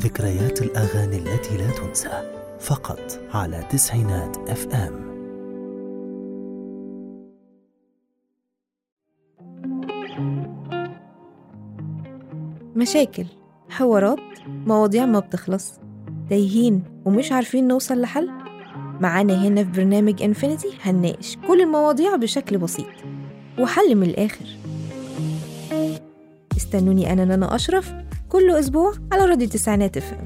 ذكريات الأغاني التي لا تنسى فقط على تسعينات اف ام مشاكل حوارات مواضيع ما بتخلص تايهين ومش عارفين نوصل لحل معانا هنا في برنامج انفينيتي هنناقش كل المواضيع بشكل بسيط وحل من الآخر استنوني أنا نانا أشرف كل أسبوع على راديو تسعينات اف ام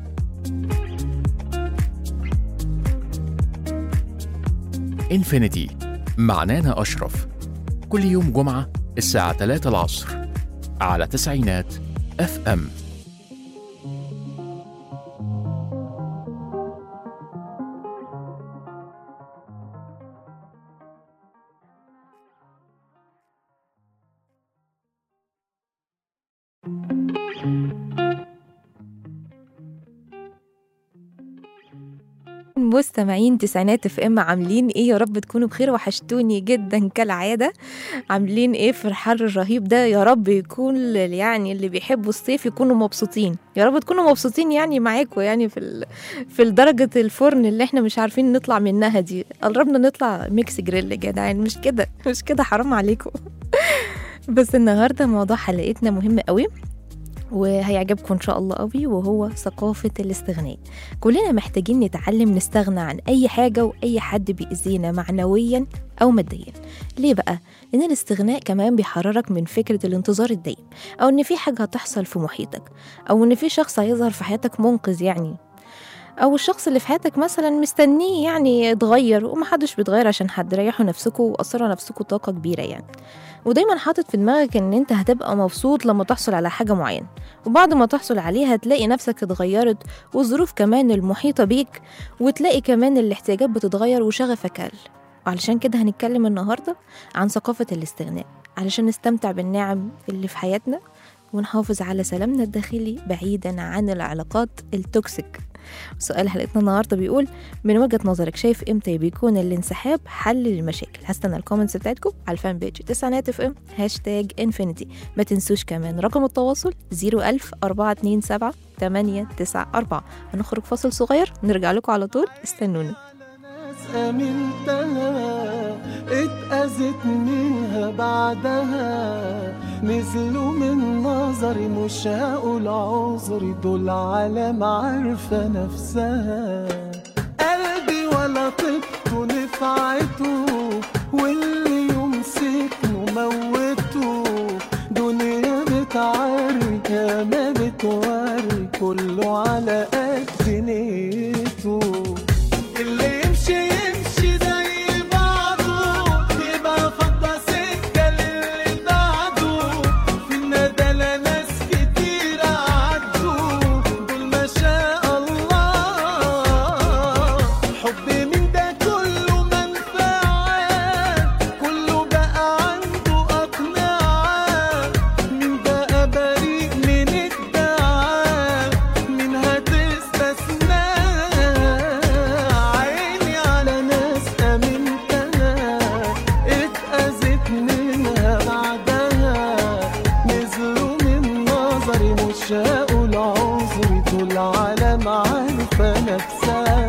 انفينيتي مع نانا أشرف كل يوم جمعة الساعة 3 العصر على تسعينات اف ام مستمعين تسعينات اف ام عاملين ايه يا رب تكونوا بخير وحشتوني جدا كالعاده عاملين ايه في الحر الرهيب ده يا رب يكون ال- يعني اللي بيحبوا الصيف يكونوا مبسوطين يا رب تكونوا مبسوطين يعني معاكم يعني في ال... في درجه الفرن اللي احنا مش عارفين نطلع منها دي قربنا نطلع ميكس جريل يا جدعان مش كده مش كده حرام عليكم بس النهارده موضوع حلقتنا مهم قوي وهيعجبكم ان شاء الله قوي وهو ثقافه الاستغناء كلنا محتاجين نتعلم نستغنى عن أي حاجة وأي حد بيأذينا معنويا أو ماديا ليه بقى؟ لأن الاستغناء كمان بيحررك من فكرة الانتظار الدايم أو إن في حاجة هتحصل في محيطك أو إن في شخص هيظهر في حياتك منقذ يعني أو الشخص اللي في حياتك مثلا مستنيه يعني يتغير ومحدش بيتغير عشان حد ريحوا نفسكوا وأثروا نفسكوا طاقة كبيرة يعني ودايما حاطط في دماغك ان انت هتبقى مبسوط لما تحصل على حاجة معينة وبعد ما تحصل عليها هتلاقي نفسك اتغيرت والظروف كمان المحيطة بيك وتلاقي كمان الاحتياجات بتتغير وشغفك قل وعلشان كده هنتكلم النهاردة عن ثقافة الاستغناء علشان نستمتع بالنعم اللي في حياتنا ونحافظ على سلامنا الداخلي بعيدا عن العلاقات التوكسيك سؤال حلقتنا النهارده بيقول من وجهة نظرك شايف امتى بيكون الانسحاب حل للمشاكل هستنى الكومنتس بتاعتكم على الفان بيج تسعينات اف ام هاشتاج انفينيتي ما تنسوش كمان رقم التواصل 01000 427 894 هنخرج فاصل صغير نرجع لكم على طول استنونا ناس امنتها اتأذت منها بعدها نزلوا من نظري مش هقول عذري دول عالم عارفة نفسها قلبي ولا طبته نفعته واللي يمسكه موته دنيا بتعري يا ما بتوري كله على قد نيته اللي يمشي يمشي زي بعضه يبقى فضى سكة للي بعده في الندلة ناس كتير عدوا دول ما شاء الله حب من ده كله منفعة كله بقى عنده أقنعة مين بقى بريء من الدعاء مين هتستثنى عيني على ناس أمنتها اتأذت منها بعدها نزلوا من نظري مش هقول عذري دول عالم عارفة نفسها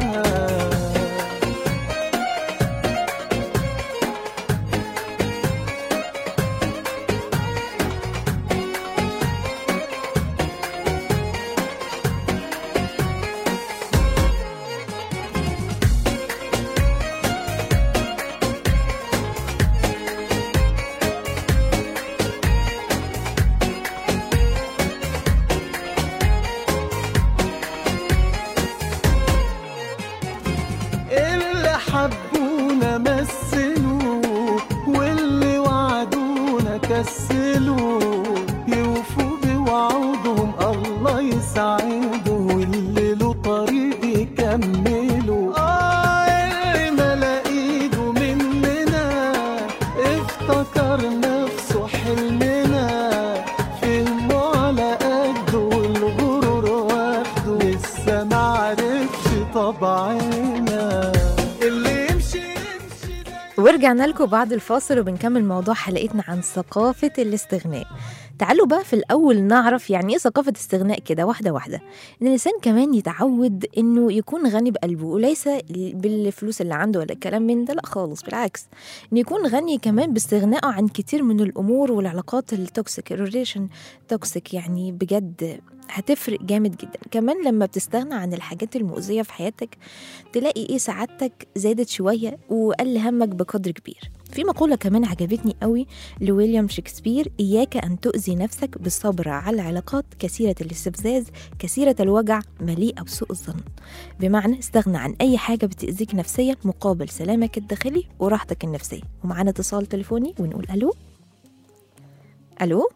اللي حبونا مثلوا واللي وعدونا كسلوا يوفوا بوعودهم الله يسعدهم واللي له طريق يكملوا آه اللي ملا ايده مننا افتكر نفسه حلمنا فهموا على قده والغرور واخده لسه معرفش طبعنا اللي يمشي يمشي ورجعنا لكم بعد الفاصل وبنكمل موضوع حلقتنا عن ثقافة الاستغناء تعالوا بقى في الأول نعرف يعني إيه ثقافة استغناء كده واحدة واحدة إن الإنسان كمان يتعود إنه يكون غني بقلبه وليس بالفلوس اللي عنده ولا الكلام من ده لا خالص بالعكس إنه يكون غني كمان باستغنائه عن كتير من الأمور والعلاقات التوكسيك الريليشن توكسيك يعني بجد هتفرق جامد جدا كمان لما بتستغنى عن الحاجات المؤذية في حياتك تلاقي ايه سعادتك زادت شوية وقل همك بقدر كبير في مقولة كمان عجبتني قوي لويليام شكسبير إياك أن تؤذي نفسك بالصبر على علاقات كثيرة الاستفزاز كثيرة الوجع مليئة بسوء الظن بمعنى استغنى عن أي حاجة بتأذيك نفسيا مقابل سلامك الداخلي وراحتك النفسية ومعانا اتصال تليفوني ونقول ألو ألو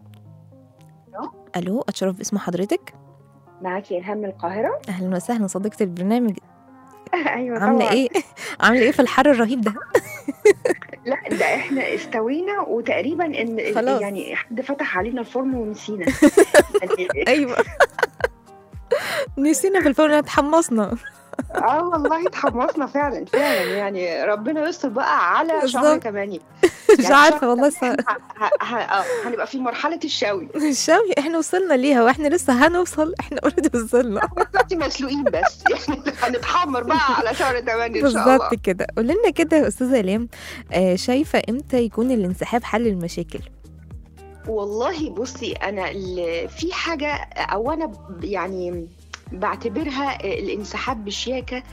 ألو أتشرف باسم حضرتك معاكي إلهام من القاهرة أهلا وسهلا صديقة البرنامج أيوة عاملة طبعا إيه عاملة إيه في الحر الرهيب ده لا ده احنا استوينا وتقريبا ان خلاص. يعني حد فتح علينا الفرن ونسينا يعني أيوة نسينا في الفرن اتحمصنا اه والله اتحمسنا فعلا فعلا يعني ربنا يستر بقى على شهر بالظبط. كمان مش عارفة والله الص- ه- ه- ه- آه، هنبقى في مرحلة الشوي الشوي احنا وصلنا ليها واحنا لسه هنوصل احنا اوريدي وصلنا دلوقتي مسلوقين بس يعني هنتحمر بقى على شهر 8 ان شاء الله بالظبط كده قولي لنا كده يا استاذه اليم آه شايفه امتى يكون الانسحاب حل المشاكل والله بصي انا ال- في حاجه او انا ب- يعني بعتبرها الانسحاب بشياكه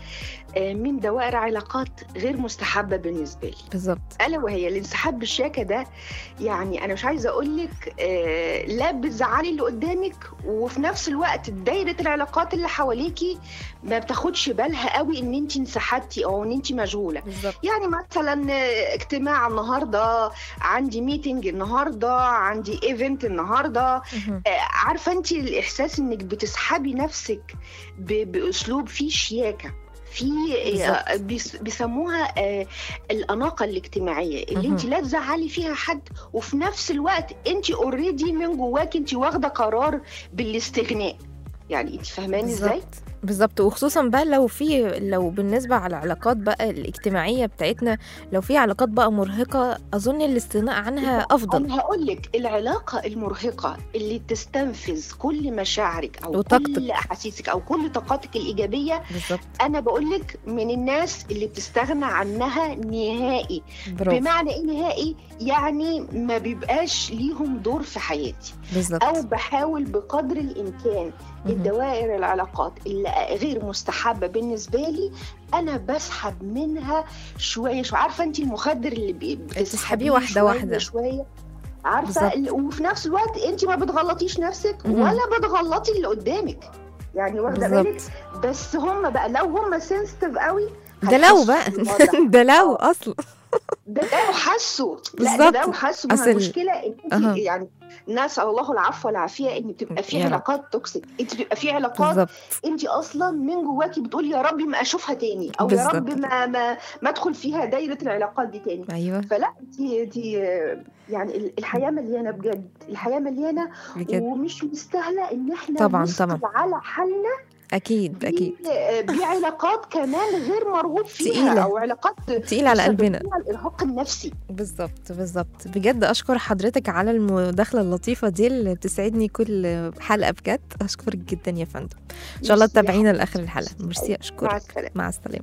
من دوائر علاقات غير مستحبه بالنسبه لي بالظبط الا وهي الانسحاب بالشياكه ده يعني انا مش عايزه اقول لك آه، لا بتزعلي اللي قدامك وفي نفس الوقت دايره العلاقات اللي حواليكي ما بتاخدش بالها قوي ان انت انسحبتي او ان انت مشغوله بالظبط يعني مثلا آه، اجتماع النهارده عندي ميتنج النهارده عندي ايفنت النهارده مهم. آه، عارفه انت الاحساس انك بتسحبي نفسك ب- باسلوب فيه شياكه في آه، بالظبط. بيس- بيسموها آه، الاناقه الاجتماعيه اللي مهم. انت لا تزعلي فيها حد وفي نفس الوقت انت اوريدي من جواك انت واخده قرار بالاستغناء يعني انت فاهماني ازاي بالظبط بالظبط وخصوصا بقى لو في لو بالنسبه على العلاقات بقى الاجتماعيه بتاعتنا لو في علاقات بقى مرهقه اظن الاستغناء عنها افضل انا هقول لك العلاقه المرهقه اللي تستنفذ كل مشاعرك او وطاقتك. كل احاسيسك او كل طاقاتك الايجابيه بالظبط انا بقول لك من الناس اللي بتستغنى عنها نهائي برافو بمعنى ايه نهائي يعني ما بيبقاش ليهم دور في حياتي بالظبط او بحاول بقدر الامكان مهم. الدوائر العلاقات اللي غير مستحبه بالنسبه لي انا بسحب منها شويه شويه عارفه انت المخدر اللي بي- بتسحبيه واحدة شوية واحدة. شويه عارفه بالظبط. ال- وفي نفس الوقت انت ما بتغلطيش نفسك مهم. ولا بتغلطي اللي قدامك يعني واخده بالك بالظبط بس هم بقى لو هم سنسيتيف قوي ده لو هيحسوا بقى بالوضع. ده لو اصلا ده لو حسوا لا بالظبط. ده لو حسوا ما أصل- هي المشكله ان انت أها. يعني نسال الله العفو والعافيه ان بتبقى في يا رب. علاقات توكسيك انت بتبقى في علاقات بالظبط انت اصلا من جواكي بتقولي يا رب ما اشوفها تاني او يا بالظبط رب ما ما ما ادخل فيها دايره العلاقات دي تاني ايوه فلا دي دي يعني ال- الحياه مليانه بجد الحياه مليانه بجد ومش مستاهله ان احنا طبعاً، نسقط طبعاً. على حالنا اكيد اكيد ب- بعلاقات كمان غير مرغوب فيها تقيلة. او علاقات تقيل على قلبنا بتسبب لنا الارهاق النفسي بالظبط بالظبط بجد اشكر حضرتك على المداخله اللطيفه دي اللي بتسعدني كل حلقه بجد اشكرك جدا يا فندم ان شاء الله ميرسي يا تتابعينا حبيبتي. لاخر الحلقه ميرسي مع اشكرك السلامه مع السلامه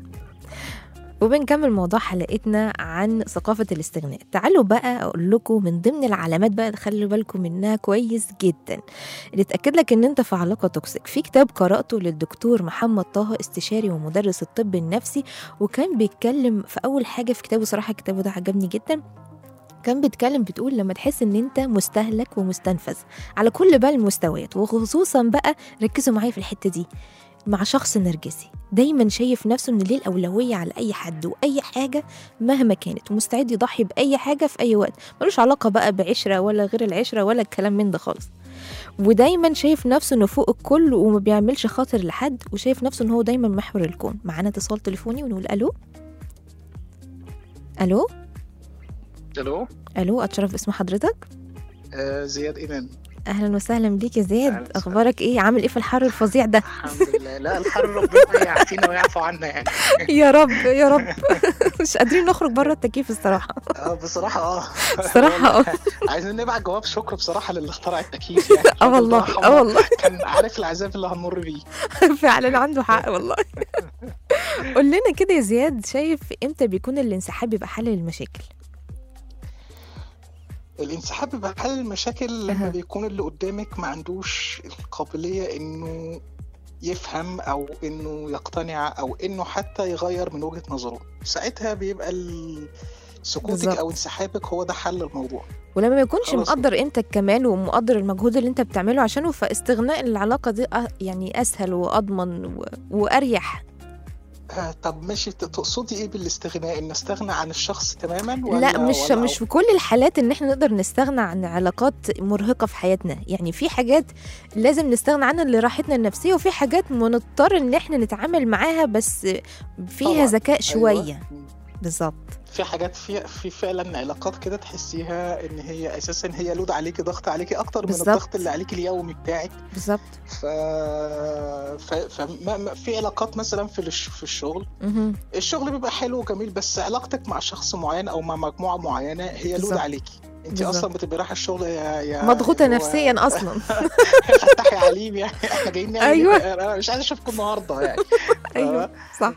وبنكمل موضوع حلقتنا عن ثقافة الاستغناء تعالوا بقى أقول لكم من ضمن العلامات بقى اللي خلوا بالكم منها كويس جدا اللي تأكد لك إن أنت في علاقة توكسيك في كتاب قرأته للدكتور محمد طه استشاري ومدرس الطب النفسي وكان بيتكلم في أول حاجة في كتابه صراحة كتابه ده عجبني جدا كان بيتكلم بتقول لما تحس ان انت مستهلك ومستنفذ على كل بقى المستويات وخصوصا بقى ركزوا معايا في الحته دي مع شخص نرجسي دايما شايف نفسه ان ليه الاولويه على اي حد واي حاجه مهما كانت ومستعد يضحي باي حاجه في اي وقت ملوش علاقه بقى بعشره ولا غير العشره ولا الكلام من ده خالص ودايما شايف نفسه انه فوق الكل وما بيعملش خاطر لحد وشايف نفسه ان هو دايما محور الكون معانا اتصال تليفوني ونقول الو الو الو الو اتشرف باسم حضرتك آه زياد ايمان اهلا وسهلا بيك يا أهلاً زياد وسهلاً. اخبارك ايه عامل ايه في الحر الفظيع ده الحمد لله لا الحر ربنا يعافينا ويعفو عنا يعني يا رب يا رب مش قادرين نخرج بره التكييف الصراحه اه بصراحه اه الصراحه اه عايزين نبعت جواب شكر بصراحه للي اخترع التكييف يعني اه والله اه والله كان عارف العذاب اللي هنمر بيه فعلا عنده حق والله قول لنا كده يا زياد شايف امتى بيكون الانسحاب بيبقى حل للمشاكل الانسحاب بيبقى حل المشاكل لما أها. بيكون اللي قدامك ما عندوش القابليه انه يفهم او انه يقتنع او انه حتى يغير من وجهه نظره ساعتها بيبقى ال- سكوتك بالظبط. او انسحابك هو ده حل الموضوع ولما ما يكونش خلاص. مقدر قيمتك كمان ومقدر المجهود اللي انت بتعمله عشانه فاستغناء العلاقه دي أ- يعني اسهل واضمن و... واريح آه طب ماشي ت- تقصدي ايه بالاستغناء ان استغنى عن الشخص تماما ولا لا مش ولا مش في كل الحالات ان احنا نقدر نستغنى عن علاقات مرهقه في حياتنا يعني في حاجات لازم نستغنى عنها لراحتنا النفسيه وفي حاجات بنضطر ان احنا نتعامل معاها بس فيها طبعاً. ذكاء شويه أيوة. بالظبط في حاجات في في فعلا علاقات كده تحسيها ان هي اساسا هي لود عليكي ضغط عليكي اكتر من بالظبط. الضغط اللي عليكي اليومي بتاعك بالظبط ف, ف... فما... ما- في علاقات مثلا في الش... في الشغل مهم. الشغل بيبقى حلو وجميل بس علاقتك مع شخص معين او مع مجموعه معينه هي لود بالظبط. عليكي انت بالظبط. اصلا بتبقي رايحه الشغل يا يا مضغوطه هو- نفسيا اصلا فتحي عليم يعني احنا جايين نعمل أيوة. إيه؟ انا مش عايز اشوفكم النهارده يعني ايوه صح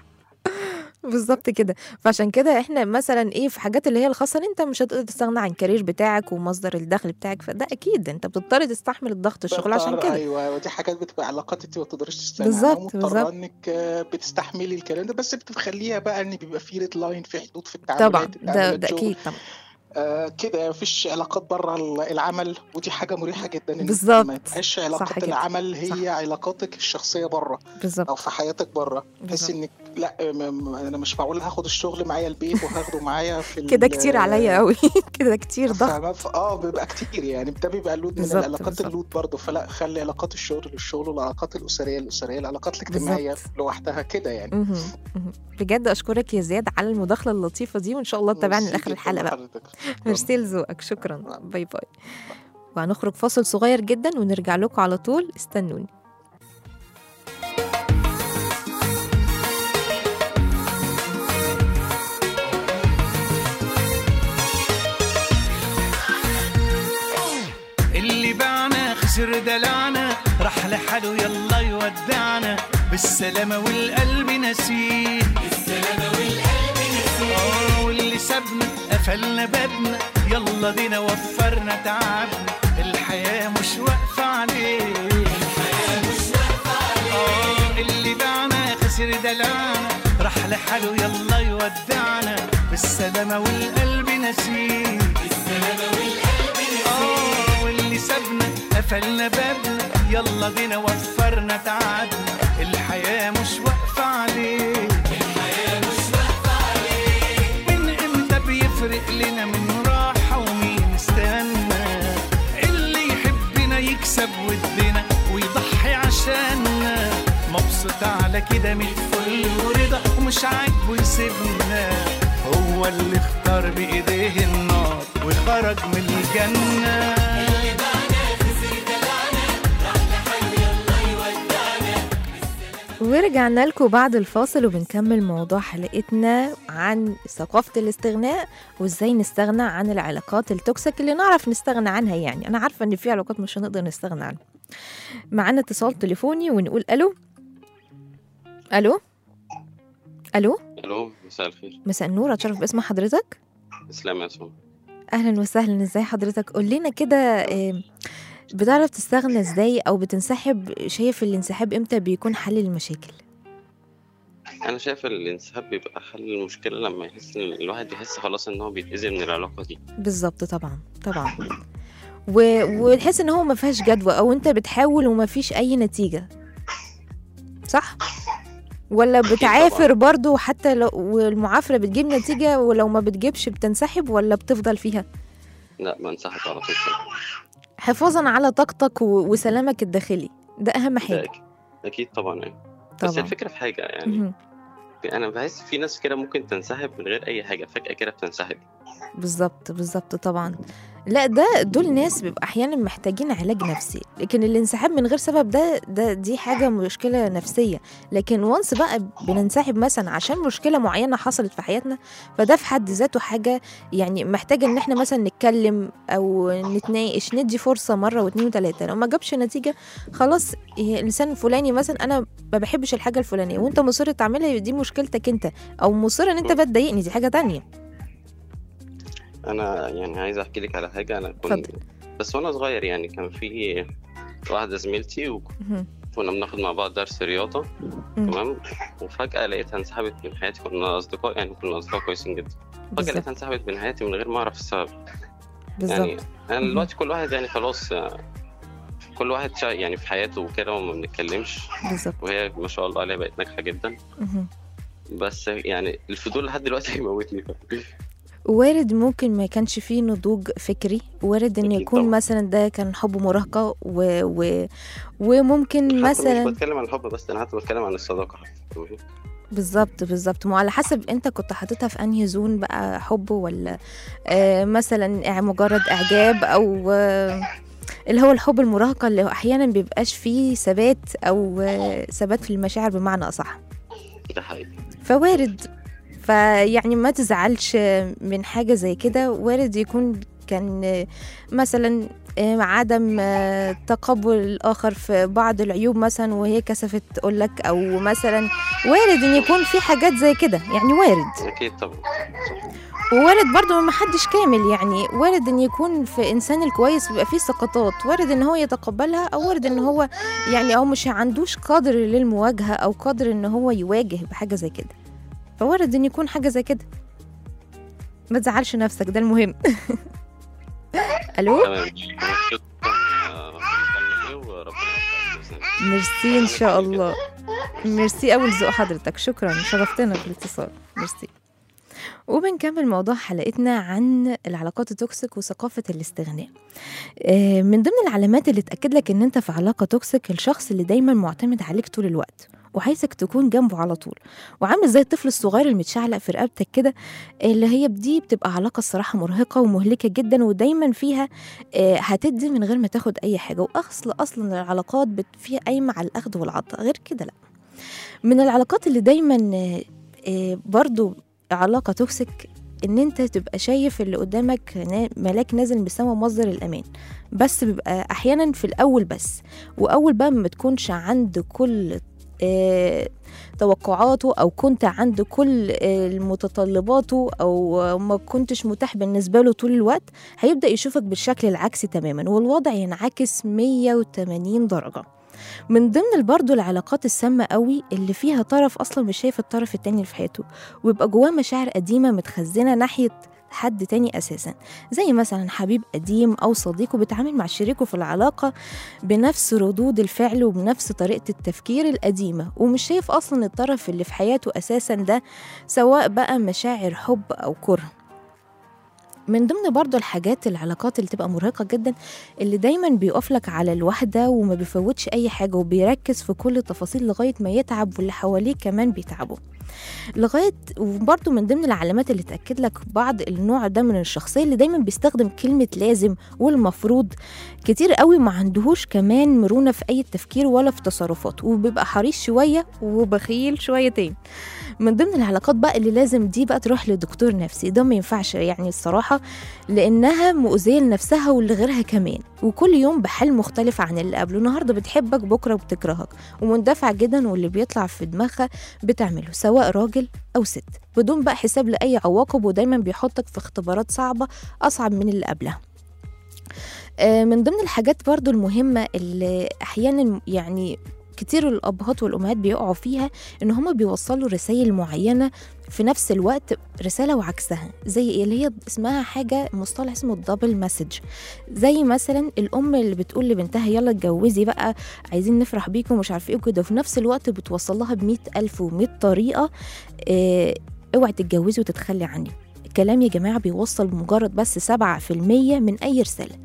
بالظبط كده فعشان كده احنا مثلا ايه في حاجات اللي هي الخاصه ان انت مش هتقدر تستغنى عن الكارير بتاعك ومصدر الدخل بتاعك فده اكيد انت بتضطر تستحمل الضغط الشغل عشان بضطر- كده ايوه ودي حاجات بتبقى علاقات انت ما تقدريش تستغني عنها بالظبط، ومضطرة بالظبط. انك آه، بتستحملي الكلام ده بس بتخليها بقى ان بيبقى في ريد لاين في حدود في التعاملات طبعا ده تعاملات ده شغل. اكيد طبعا آه كده مفيش علاقات بره العمل ودي حاجه مريحه جدا إن بالظبط. ما يبقاش صح علاقات كده. العمل هي صح. علاقاتك الشخصيه بره بالظبط او في حياتك بره بالظبط. تحس انك لا م- م- انا مش معقول هاخد الشغل معايا البيت وهاخده معايا في ال- كده كتير عليا قوي كده كتير ضغط فاهمة؟ ف- اه بيبقى كتير يعني ده بيبقى لود من بالظبط، العلاقات بالظبط. اللود برضه فلا خلي علاقات الشغل للشغل والعلاقات الاسريه للاسريه العلاقات الاجتماعيه بالظبط. لوحدها كده يعني مهم. مهم. بجد اشكرك يا زياد على المداخله اللطيفه دي وان شاء الله تتابعنا ميرسي لاخر جداً الحلقه بقى لحضرتك. ميرسي لذوقك شكرا باي باي وهنخرج فاصل صغير جدا ونرجع لكم على طول استنوني اللي باعنا خسر دلعنا راح لحاله يلا يودعنا بالسلامة والقلب نسيه بالسلامة والقلب نسيه واللي سابنا قفلنا بابنا يلا بينا وفرنا تعبنا الحياة مش واقفة عليه الحياة مش واقفة عليه اللي باعنا خسر دلعنا راح لحاله يلا يودعنا بالسلامة والقلب نسيه آه، واللي سابنا قفلنا بابنا يلا بينا وفرنا تعبنا الحياة مش واقفة عليه الحياة مش واقفة عليه من امتى بيفرق لنا من راحة ومين استنى اللي يحبنا يكسب ودنا ويضحي عشاننا مبسوط على كده من الفل ورضا ومش عاجبه يسيبنا هو اللي اختار بايديه النار وخرج من الجنه ورجعنا لكم بعد الفاصل وبنكمل موضوع حلقتنا عن ثقافة الاستغناء وازاي نستغنى عن العلاقات التوكسيك اللي نعرف نستغنى عنها يعني انا عارفة ان في علاقات مش هنقدر نستغنى عنها معانا اتصال تليفوني ونقول الو الو الو الو مساء الخير مساء النور اتشرف باسم حضرتك اسلام يا سو اهلا وسهلا ازاي حضرتك قول لنا كده آه، بتعرف تستغنى ازاي او بتنسحب شايف الانسحاب امتى بيكون حل للمشاكل انا شايف الانسحاب بيبقى حل المشكله لما يحس ان الواحد بيحس خلاص ان هو بيتأذي من العلاقه دي بالظبط طبعا طبعا و... وتحس ان هو ما فيهاش جدوى او انت بتحاول وما فيش اي نتيجه صح ولا بتعافر برضو حتى لو والمعافره بتجيب نتيجه ولو ما بتجيبش بتنسحب ولا بتفضل فيها لا بنسحب على طول كده. حفاظا على طاقتك و... وسلامك الداخلي ده اهم ده حاجه أكيد. اكيد طبعا يعني بس طبعا الفكره في حاجه يعني مهم. انا بحس في ناس كده ممكن تنسحب من غير اي حاجه فجاه كده بتنسحب بالظبط بالظبط طبعا لا ده دول ناس بيبقى احيانا محتاجين علاج نفسي لكن الانسحاب من غير سبب ده ده دي حاجه مشكله نفسيه لكن وانس بقى بننسحب مثلا عشان مشكله معينه حصلت في حياتنا فده في حد ذاته حاجه يعني محتاجه ان احنا مثلا نتكلم او نتناقش ندي فرصه مره واثنين وثلاثه لو ما جابش نتيجه خلاص إيه، الانسان الفلاني مثلا انا ما بحبش الحاجه الفلانيه وانت مصر تعملها دي مشكلتك انت او مصر ان انت بتضايقني دي حاجه تانية انا يعني عايز احكي لك على حاجه انا كنت اتفضل. بس وانا صغير يعني كان في واحده زميلتي مهم. وكنا بناخد مع بعض درس رياضه مم. تمام وفجاه لقيتها انسحبت من حياتي كنا اصدقاء يعني كنا اصدقاء كويسين جدا فجاه بالظبط لقيتها انسحبت من حياتي من غير ما اعرف السبب يعني بالظبط انا مهم. دلوقتي كل واحد يعني خلاص آه، كل واحد شا يعني في حياته وكده وما بنتكلمش بالظبط وهي ما شاء الله عليها بقت ناجحه جدا مهم. بس يعني الفضول لحد دلوقتي هيموتني وارد ممكن ما كانش فيه نضوج فكري وارد ان أكيد يكون طبعاً. مثلا ده كان حب مراهقة و... و... وممكن حتى مش مثلا بتكلم عن الحب بس انا حتى بتكلم عن الصداقه حتى بالظبط بالظبط ما على حسب انت كنت حاططها في انهي زون بقى حب ولا آه مثلا إع- مجرد اعجاب او آه اللي هو الحب المراهقة اللي هو احيانا بيبقاش فيه ثبات او آه ثبات في المشاعر بمعنى اصح ده حقيقي فوارد فيعني ما تزعلش من حاجة زي كده وارد يكون كان مثلا عدم تقبل الآخر في بعض العيوب مثلا وهي كسفت تقول لك أو مثلا وارد إن يكون في حاجات زي كده يعني وارد اكيد طبعا ووارد برضو ما حدش كامل يعني وارد ان يكون في انسان الكويس بيبقى فيه سقطات وارد ان هو يتقبلها او وارد ان هو يعني او مش عندوش قدر للمواجهه او قدر ان هو يواجه بحاجه زي كده فوارد ان يكون حاجه زي كده ما تزعلش نفسك ده المهم الو تمام شكراً، آه، نكمل إيه وربنا يوفقك بإذن الله. ميرسي ان شاء الله ميرسي اول ذوق حضرتك شكرا شرفتنا بالاتصال ميرسي وبنكمل موضوع حلقتنا عن العلاقات التوكسيك وثقافة الاستغناء آه، من ضمن العلامات اللي تأكد لك ان انت في علاقة توكسيك الشخص اللي دايما معتمد عليك طول الوقت وعايزك تكون جنبه على طول وعامل زي الطفل الصغير المتشعلق في رقبتك كده اللي هي دي بتبقى علاقة الصراحة مرهقة ومهلكة جدا ودايما فيها آه، هتدي من غير ما تاخد أي حاجة وأصل أصلا العلاقات بت- فيها قايمة على الأخذ والعطاء غير كده لأ من العلاقات اللي دايما آه، آه، برضو علاقة توكسيك ان انت تبقى شايف اللي قدامك نا- ملاك نازل من السما مصدر الامان بس بيبقى احيانا في الاول بس واول بقى ما تكونش عند كل آه، توقعاته او كنت عند كل آه، متطلباته او آه، ما كنتش متاح بالنسبه له طول الوقت هيبدا يشوفك بالشكل العكسي تماما والوضع ينعكس 180 درجه من ضمن برضه العلاقات السامة قوي اللي فيها طرف أصلا مش شايف الطرف التاني اللي في حياته ويبقى جواه مشاعر قديمة متخزنة ناحية حد تاني أساسا زي مثلا حبيب قديم أو صديق وبيتعامل مع شريكه في العلاقة بنفس ردود الفعل وبنفس طريقة التفكير القديمة ومش شايف أصلا الطرف اللي في حياته أساسا ده سواء بقى مشاعر حب أو كره من ضمن برضو الحاجات العلاقات اللي تبقى مرهقة جدا اللي دايما بيقف لك على الوحدة وما بيفوتش أي حاجة وبيركز في كل التفاصيل لغاية ما يتعب واللي حواليه كمان بيتعبوا لغاية وبرضو من ضمن العلامات اللي تأكد لك بعض النوع ده من الشخصية اللي دايما بيستخدم كلمة لازم والمفروض كتير قوي ما عندهوش كمان مرونة في أي تفكير ولا في تصرفاته وبيبقى حريص شوية وبخيل شويتين من ضمن العلاقات بقى اللي لازم دي بقى تروح لدكتور نفسي ده ما ينفعش يعني الصراحة لأنها مؤذية لنفسها ولغيرها كمان وكل يوم بحال مختلف عن اللي قبله النهاردة بتحبك بكرة بتكرهك ومندفعة جدا واللي بيطلع في دماغها بتعمله سواء راجل أو ست بدون بقى حساب لأي عواقب ودايما بيحطك في اختبارات صعبة أصعب من اللي قبلها آه، من ضمن الحاجات برضو المهمة اللي أحيانا يعني كتير الأبهات والأمهات بيقعوا فيها إن هما بيوصلوا رسائل معينة في نفس الوقت رسالة وعكسها زي إيه؟ اللي هي اسمها حاجة مصطلح اسمه الدبل مسج زي مثلا الأم اللي بتقول لبنتها يلا اتجوزي بقى عايزين نفرح بيكم ومش عارفة ايه وكده وفي نفس الوقت بتوصل لها بمئة ألف ومئة طريقة اه اوعي تتجوزي وتتخلي عني الكلام يا جماعة بيوصل بمجرد بس سبعة في المية من أي رسالة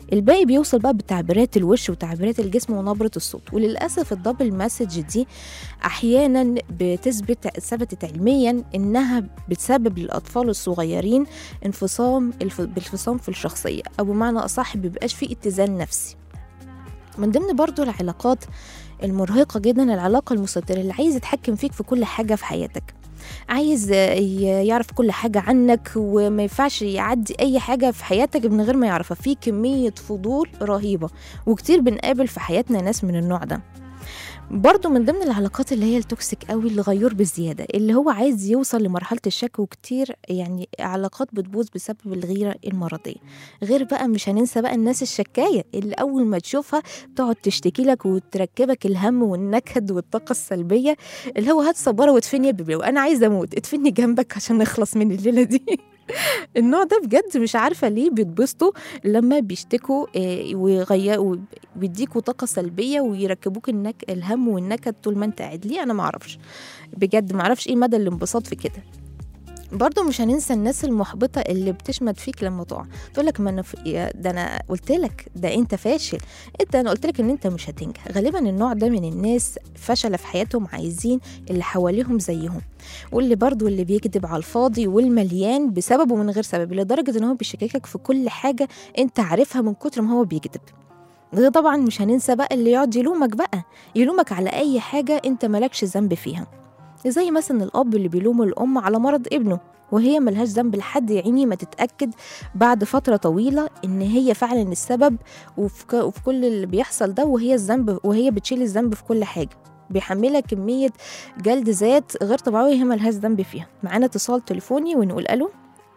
الباقي بيوصل بقى بتعبيرات الوش وتعبيرات الجسم ونبرة الصوت وللأسف الدبل مسج دي أحيانا بتثبت ثبتت علميا إنها بتسبب للأطفال الصغيرين انفصام الف- بالفصام في الشخصية أو بمعنى أصح بيبقاش فيه اتزان نفسي من ضمن برضو العلاقات المرهقة جدا العلاقة المستترة اللي عايز يتحكم فيك في كل حاجة في حياتك عايز ي- يعرف كل حاجة عنك وما ينفعش يعدي أي حاجة في حياتك من غير ما يعرفها في كمية فضول رهيبة وكتير بنقابل في حياتنا ناس من النوع ده برضو من ضمن العلاقات اللي هي التوكسيك قوي اللي غيور بزيادة اللي هو عايز يوصل لمرحلة الشك وكتير يعني علاقات بتبوظ بسبب الغيرة المرضية غير بقى مش هننسى بقى الناس الشكاية اللي أول ما تشوفها تقعد تشتكي لك وتركبك الهم والنكد والطاقة السلبية اللي هو هات صبارة وادفني يا بيبي وأنا عايزة أموت ادفني جنبك عشان نخلص من الليلة دي النوع ده بجد مش عارفة ليه بيتبسطوا لما بيشتكوا آه، ويغيروا ويديكوا طاقة سلبية ويركبوك النك... الهم والنكد طول ما انت قاعد ليه أنا معرفش بجد معرفش ايه مدى الانبساط في كده برضه مش هننسى الناس المحبطة اللي بتشمت فيك لما تقع تقول لك ما انا ف... يا- ده انا قلت لك ده انت فاشل انت انا قلت لك ان انت مش هتنجح غالبا النوع ده من الناس فشل في حياتهم عايزين اللي حواليهم زيهم واللي برضه اللي بيكذب على الفاضي والمليان بسببه من غير سبب لدرجة ان هو بيشككك في كل حاجة انت عارفها من كتر ما هو بيكذب ده طبعا مش هننسى بقى اللي يقعد يلومك بقى يلومك على اي حاجة انت مالكش ذنب فيها زي مثلا الاب اللي بيلوم الام على مرض ابنه وهي ملهاش ذنب لحد يا عيني ما تتاكد بعد فتره طويله ان هي فعلا السبب وفي, ك... وفي كل اللي بيحصل ده وهي الذنب وهي بتشيل الذنب في كل حاجه بيحملها كميه جلد ذات غير طبيعيه هي ملهاش ذنب فيها معانا اتصال تليفوني ونقول الو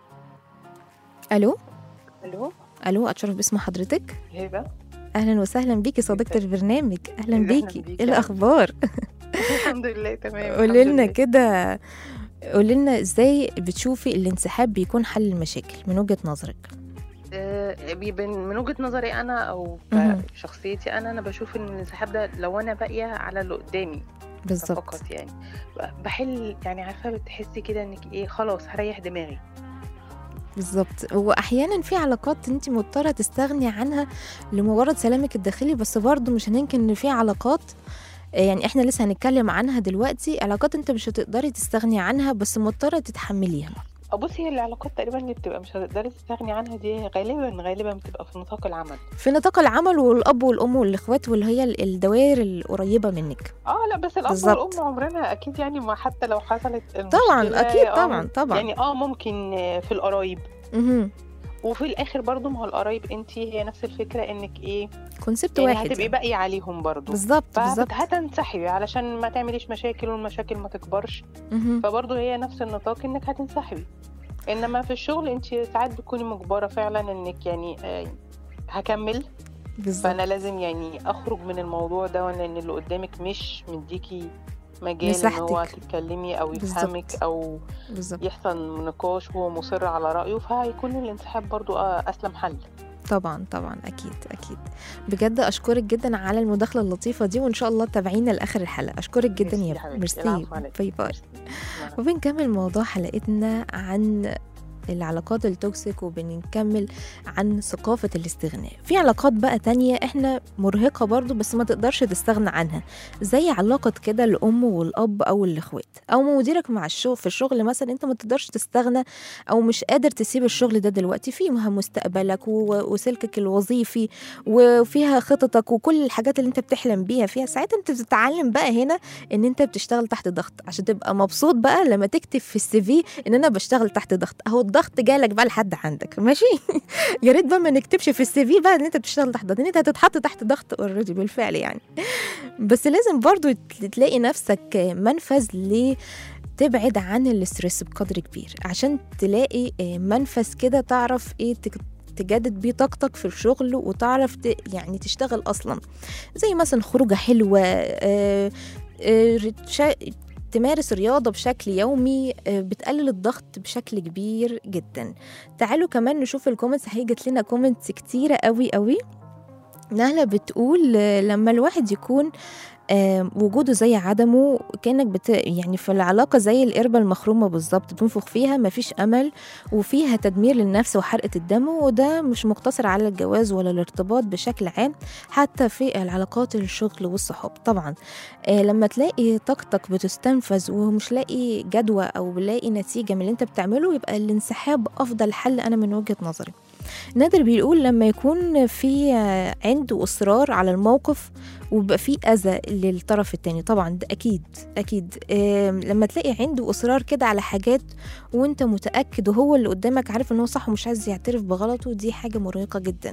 الو الو الو اتشرف باسم حضرتك هبه اهلا وسهلا بيكي صديقه البرنامج اهلا أهلاً بيكي بيكي. ايه الاخبار الحمد لله تمام قولي الحمد لنا لله. كده قولي لنا ازاي بتشوفي الانسحاب بيكون حل المشاكل من وجهة نظرك آه، بيبقى من وجهه نظري انا او مهم. شخصيتي انا انا بشوف ان الانسحاب ده لو انا باقيه على اللي قدامي بالظبط فقط يعني بحل يعني عارفه بتحسي كده انك ايه خلاص هريح دماغي بالظبط واحيانا في علاقات انت مضطره تستغني عنها لمجرد سلامك الداخلي بس برضه مش هننكر ان في علاقات آه، يعني احنا لسه هنتكلم عنها دلوقتي علاقات انت مش هتقدري تستغني عنها بس مضطره تتحمليها أو بصي هي العلاقات تقريبا اللي بتبقى مش هتقدري تستغني عنها دي غالبا غالبا بتبقى في نطاق العمل في نطاق العمل والاب والام والاخوات واللي هي ال- الدوائر القريبه منك اه لا بس الاب بالظبط. والام عمرنا اكيد يعني ما حتى لو حصلت طبعا المشكلة، اكيد آه، طبعا طبعا يعني اه ممكن آه، في القرايب مهم. وفي الاخر برضو ما هو القرايب انت هي نفس الفكره انك ايه كونسبت يعني واحد هتبقي يعني. باقيه عليهم برضو بالظبط بالظبط فهتنسحبي علشان ما تعمليش مشاكل والمشاكل ما تكبرش مهم. فبرضو هي نفس النطاق انك هتنسحبي انما في الشغل انت ساعات بتكوني مجبره فعلا انك يعني آه، هكمل بالظبط فانا لازم يعني اخرج من الموضوع ده لان اللي قدامك مش مديكي مجال ان هو مساحتك. تتكلمي او بالظبط. يفهمك او بالظبط يحصل نقاش وهو مصر على رايه فهيكون الانسحاب برضو آه، اسلم حل طبعا طبعا اكيد اكيد بجد اشكرك جدا على المداخله اللطيفه دي وان شاء الله تابعيني لاخر الحلقه اشكرك جدا ميرسي يا يا حبيبتي. ميرسي العفو عليك. باي باي ميرسي. مع وبنكمل موضوع حلقتنا عن العلاقات التوكسيك وبنكمل عن ثقافة الاستغناء في علاقات بقى تانية احنا مرهقة برضو بس ما تقدرش تستغنى عنها زي علاقة كده الأم والأب أو الإخوات أو مديرك مع الشغل في الشغل مثلا انت ما تقدرش تستغنى أو مش قادر تسيب الشغل ده دلوقتي فيها مستقبلك و- وسلكك الوظيفي وفيها خططك وكل الحاجات اللي انت بتحلم بيها فيها ساعتها انت بتتعلم بقى هنا ان انت بتشتغل تحت ضغط عشان تبقى مبسوط بقى لما تكتب في السي في ان انا بشتغل تحت ضغط اهو الضغط جالك بقى لحد عندك ماشي يا ريت بقى ما نكتبش في السي في بقى ان انت بتشتغل تحت ضغط ان انت هتتحط تحت ضغط اوريدي بالفعل يعني بس لازم برضو تلاقي نفسك منفذ ل تبعد عن الاسترس بقدر كبير عشان تلاقي آه، منفذ كده تعرف ايه تك- تجدد بيه طاقتك في الشغل وتعرف ت... يعني تشتغل اصلا زي مثلا خروجه حلوه آه، آه، شا- تمارس رياضة بشكل يومي آه، بتقلل الضغط بشكل كبير جدا تعالوا كمان نشوف الكومنتس هيجت لنا كومنتس كتيرة قوي قوي نهلة بتقول آه، لما الواحد يكون آه، وجوده زي عدمه كانك بت... يعني في العلاقة زي القربة المخرومة بالظبط بتنفخ فيها مفيش أمل وفيها تدمير للنفس وحرقة الدم وده مش مقتصر على الجواز ولا الارتباط بشكل عام حتى في العلاقات الشغل والصحاب طبعا آه لما تلاقي طاقتك بتستنفذ ومش لاقي جدوى أو بلاقي نتيجة من اللي انت بتعمله يبقى الانسحاب أفضل حل أنا من وجهة نظري نادر بيقول لما يكون في آه، عند وإصرار على الموقف وبقى في اذى للطرف التاني طبعا ده اكيد اكيد آم، لما تلاقي عنده اصرار كده على حاجات وانت متاكد وهو اللي قدامك عارف ان هو صح ومش عايز يعترف بغلطه دي حاجه مرهقه جدا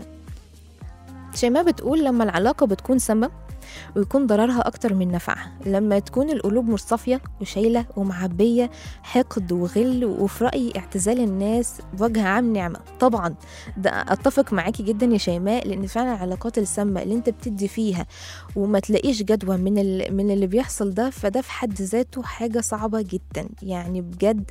شيماء بتقول لما العلاقه بتكون سامه ويكون ضررها أكتر من نفعها لما تكون القلوب مش صافية وشايلة ومعبية حقد وغل وفي رأيي اعتزال الناس بوجه عام نعمة طبعا ده أتفق معاكي جدا يا شيماء لأن فعلا العلاقات السامة اللي أنت بتدي فيها وما تلاقيش جدوى من ال... من اللي بيحصل ده فده في حد ذاته حاجة صعبة جدا يعني بجد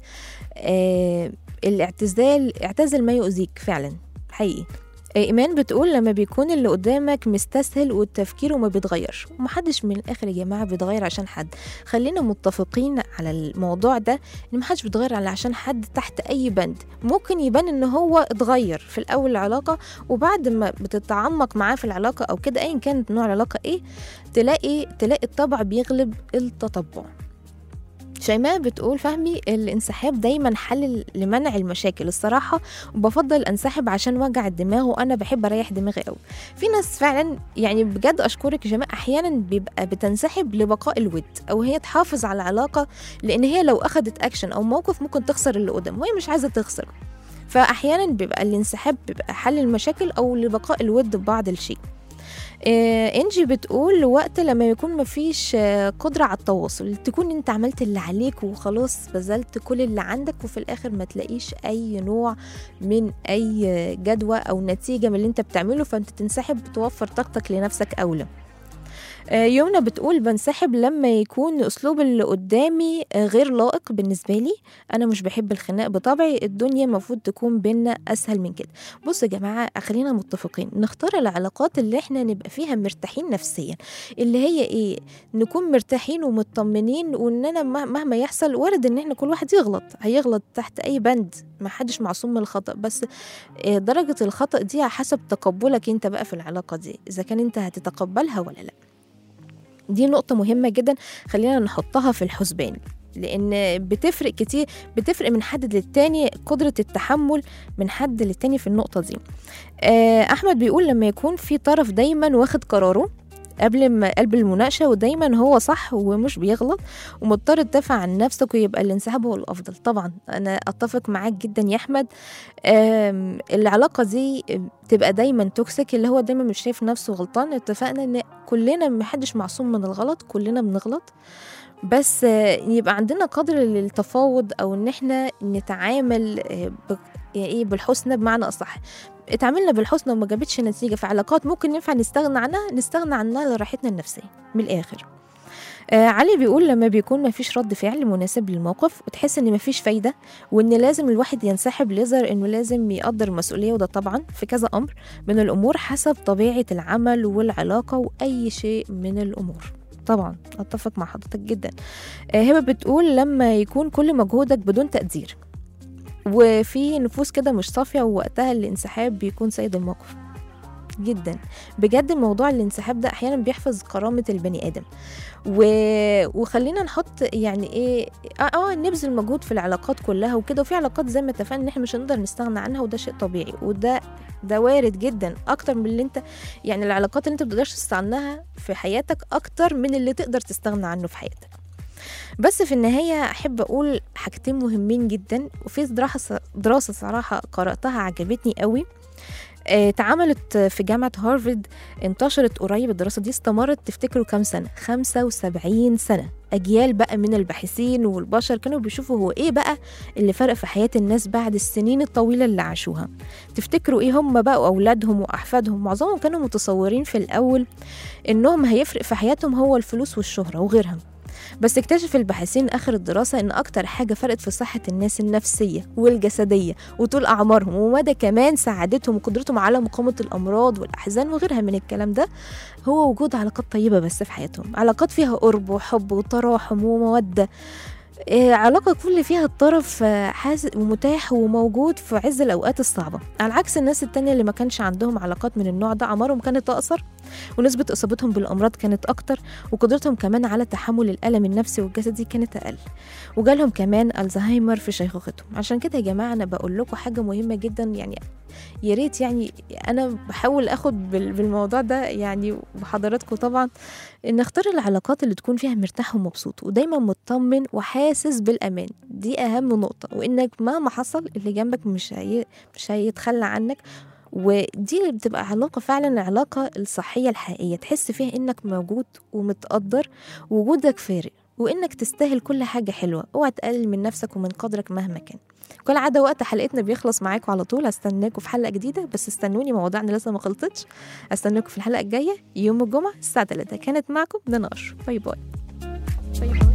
آه الاعتزال اعتزل ما يؤذيك فعلا حقيقي إيمان بتقول لما بيكون اللي قدامك مستسهل والتفكير وما بيتغيرش ومحدش من الآخر يا جماعة بيتغير عشان حد خلينا متفقين على الموضوع ده إن محدش بيتغير على عشان حد تحت أي بند ممكن يبان إن هو اتغير في الأول العلاقة وبعد ما بتتعمق معاه في العلاقة أو كده أيا كانت نوع العلاقة إيه تلاقي تلاقي الطبع بيغلب التطبع شيماء بتقول فهمي الانسحاب دايما حل لمنع المشاكل الصراحة وبفضل انسحب عشان وجع الدماغ وانا بحب اريح دماغي قوي في ناس فعلا يعني بجد اشكرك يا شيماء احيانا بيبقى بتنسحب لبقاء الود او هي تحافظ على العلاقة لان هي لو اخدت اكشن او موقف ممكن تخسر اللي قدام وهي مش عايزة تخسر فاحيانا بيبقى الانسحاب بيبقى حل المشاكل او لبقاء الود ببعض الشيء آه انجي بتقول وقت لما يكون مفيش آه قدرة على التواصل تكون انت عملت اللي عليك وخلاص بذلت كل اللي عندك وفي الاخر ما تلاقيش اي نوع من اي جدوى او نتيجة من اللي انت بتعمله فانت تنسحب توفر طاقتك لنفسك اولى آه يمنى بتقول بنسحب لما يكون اسلوب اللي قدامي غير لائق بالنسبه لي انا مش بحب الخناق بطبعي الدنيا المفروض تكون بينا اسهل من كده بصوا يا جماعه خلينا متفقين نختار العلاقات اللي احنا نبقى فيها مرتاحين نفسيا اللي هي ايه نكون مرتاحين ومطمنين واننا مهما يحصل وارد ان احنا كل واحد يغلط هيغلط تحت اي بند ما حدش معصوم من الخطا بس درجه الخطا دي على حسب تقبلك انت بقى في العلاقه دي اذا كان انت هتتقبلها ولا لا دي نقطة مهمة جدا خلينا نحطها في الحسبان لأن بتفرق كتير بتفرق من حد للتاني قدرة التحمل من حد للتاني في النقطة دي أحمد بيقول لما يكون في طرف دايما واخد قراره قبل ما قلب المناقشة ودايما هو صح ومش بيغلط ومضطر تدافع عن نفسك ويبقى الانسحاب هو الأفضل طبعا أنا أتفق معاك جدا يا أحمد العلاقة دي تبقى دايما توكسيك اللي هو دايما مش شايف نفسه غلطان اتفقنا ان كلنا محدش معصوم من الغلط كلنا بنغلط بس يبقى عندنا قدر للتفاوض او ان احنا نتعامل ايه بالحسنى بمعنى اصح اتعاملنا بالحسنى وما جابتش نتيجه في علاقات ممكن ينفع نستغنى عنها نستغنى عنها لراحتنا النفسيه من الاخر آه علي بيقول لما بيكون مفيش رد فعل مناسب للموقف وتحس ان مفيش فايده وان لازم الواحد ينسحب ليظهر انه لازم يقدر المسؤوليه وده طبعا في كذا امر من الامور حسب طبيعه العمل والعلاقه واي شيء من الامور طبعا اتفق مع حضرتك جدا آه هبه بتقول لما يكون كل مجهودك بدون تقدير وفي نفوس كده مش صافيه ووقتها الانسحاب بيكون سيد الموقف جدا بجد موضوع الانسحاب ده احيانا بيحفظ كرامه البني ادم و... وخلينا نحط يعني ايه اه, آه نبذل مجهود في العلاقات كلها وكده وفي علاقات زي ما اتفقنا ان احنا مش هنقدر نستغنى عنها وده شيء طبيعي وده ده وارد جدا اكتر من اللي انت يعني العلاقات اللي انت بتقدرش تستغناها في حياتك اكتر من اللي تقدر تستغنى عنه في حياتك بس في النهاية أحب أقول حاجتين مهمين جدا وفي دراسة دراسة صراحة قرأتها عجبتني قوي اتعملت في جامعة هارفارد انتشرت قريب الدراسة دي استمرت تفتكروا كام سنة 75 سنة أجيال بقى من الباحثين والبشر كانوا بيشوفوا هو إيه بقى اللي فرق في حياة الناس بعد السنين الطويلة اللي عاشوها تفتكروا إيه هم بقى أولادهم وأحفادهم معظمهم كانوا متصورين في الأول إنهم هيفرق في حياتهم هو الفلوس والشهرة وغيرها بس اكتشف الباحثين آخر الدراسة إن أكتر حاجة فرقت في صحة الناس النفسية والجسدية وطول أعمارهم ومدى كمان سعادتهم وقدرتهم على مقاومة الأمراض والأحزان وغيرها من الكلام ده هو وجود علاقات طيبة بس في حياتهم علاقات فيها قرب وحب وتراحم ومودة إيه، علاقة يكون اللي فيها الطرف آه، حاسس ومتاح وموجود في عز الأوقات الصعبة على عكس الناس التانية اللي ما كانش عندهم علاقات من النوع ده أعمارهم كانت أقصر ونسبة إصابتهم بالأمراض كانت أكتر وقدرتهم كمان على تحمل الألم النفسي والجسدي كانت أقل وجالهم كمان الزهايمر في شيخوختهم عشان كده يا جماعة أنا بقول لكم حاجة مهمة جدا يعني يا ريت يعني انا بحاول اخد بال- بالموضوع ده يعني وحضراتكم طبعا ان اختار العلاقات اللي تكون فيها مرتاح ومبسوط ودايما مطمن وحاسس بالامان دي اهم نقطه وانك مهما حصل اللي جنبك مش هي مش هيتخلى عنك ودي اللي بتبقى علاقة فعلا العلاقة الصحية الحقيقية تحس فيها انك موجود ومتقدر وجودك فارق وانك تستاهل كل حاجة حلوة اوعى تقلل من نفسك ومن قدرك مهما كان كل عادة وقت حلقتنا بيخلص معاكم على طول هستناكم في حلقة جديدة بس استنوني مواضيعنا لسه ما خلصتش استناكم في الحلقة الجاية يوم الجمعة الساعة 3 كانت معكم دنا أشرف باي باي باي باي